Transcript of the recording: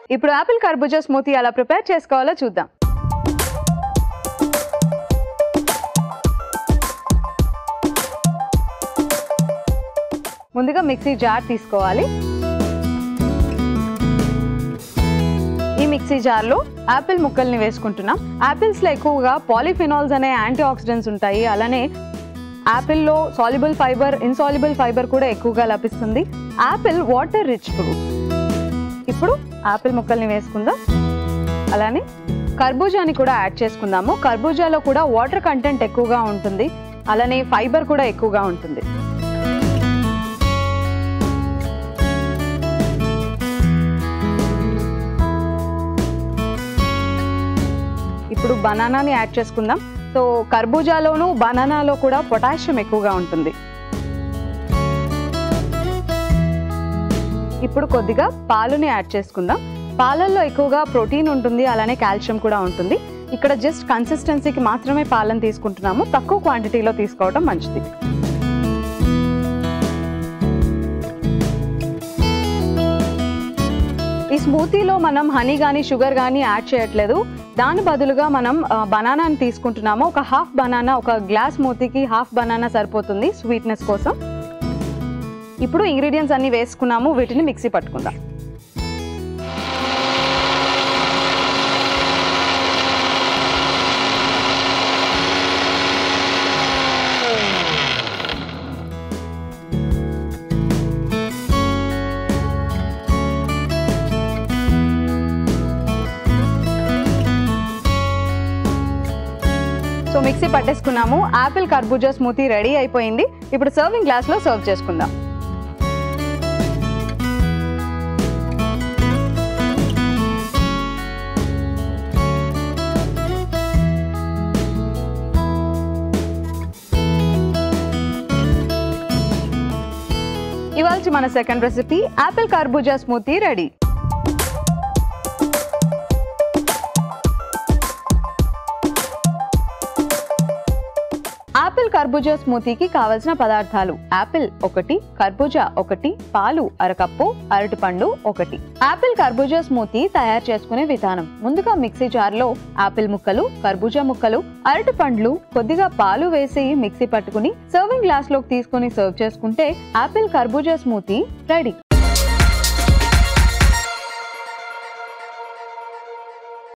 ఇప్పుడు యాపిల్ కర్బూజా స్మూతీ ఎలా ప్రిపేర్ చేసుకోవాలో చూద్దాం ముందుగా మిక్సీ జార్ తీసుకోవాలి ఈ మిక్సీ జార్లో యాపిల్ ముక్కల్ని వేసుకుంటున్నాం యాపిల్స్లో ఎక్కువగా పాలిఫినాల్స్ అనే యాంటీ ఆక్సిడెంట్స్ ఉంటాయి అలానే యాపిల్లో సాల్యుబుల్ ఫైబర్ ఇన్సాల్యుబుల్ ఫైబర్ కూడా ఎక్కువగా లభిస్తుంది యాపిల్ వాటర్ రిచ్ ఫ్రూట్ ఇప్పుడు యాపిల్ ముక్కల్ని వేసుకుందాం అలానే కర్బూజాని కూడా యాడ్ చేసుకుందాము కర్బూజాలో కూడా వాటర్ కంటెంట్ ఎక్కువగా ఉంటుంది అలానే ఫైబర్ కూడా ఎక్కువగా ఉంటుంది ఇప్పుడు బనానాని యాడ్ చేసుకుందాం సో కర్బూజాలోను బనానాలో కూడా పొటాషియం ఎక్కువగా ఉంటుంది ఇప్పుడు కొద్దిగా పాలుని యాడ్ చేసుకుందాం పాలల్లో ఎక్కువగా ప్రోటీన్ ఉంటుంది అలానే కాల్షియం కూడా ఉంటుంది ఇక్కడ జస్ట్ కన్సిస్టెన్సీకి మాత్రమే పాలను తీసుకుంటున్నాము తక్కువ క్వాంటిటీలో తీసుకోవడం మంచిది ఈ స్మూతీలో మనం హనీ కానీ షుగర్ కానీ యాడ్ చేయట్లేదు దాని బదులుగా మనం ఆ, బనానాని తీసుకుంటున్నాము ఒక హాఫ్ బనానా ఒక గ్లాస్ స్మూతీకి హాఫ్ బనానా సరిపోతుంది స్వీట్నెస్ కోసం ఇప్పుడు ఇంగ్రీడియంట్స్ అన్ని వేసుకున్నాము వీటిని మిక్సీ పట్టుకుందాం సో మిక్సీ పట్టేసుకున్నాము యాపిల్ కర్బూజా స్మూతీ రెడీ అయిపోయింది ఇప్పుడు సర్వింగ్ గ్లాస్లో సర్వ్ చేసుకుందాం ఇవాళ మన సెకండ్ రెసిపీ యాపిల్ కర్బూజా స్మూతీ రెడీ యాపిల్ కర్బూజా స్మూతీకి కావలసిన పదార్థాలు యాపిల్ ఒకటి కర్బూజా ఒకటి పాలు అరకప్పు అరటిపండు ఒకటి యాపిల్ కర్బూజా స్మూతీ తయారు చేసుకునే విధానం ముందుగా మిక్సీ జార్లో యాపిల్ ముక్కలు కర్బూజా ముక్కలు అరటి పండ్లు కొద్దిగా పాలు వేసి మిక్సీ పట్టుకుని సర్వింగ్ గ్లాస్ లోకి తీసుకుని సర్వ్ చేసుకుంటే యాపిల్ కర్బూజా స్మూతీ రెడీ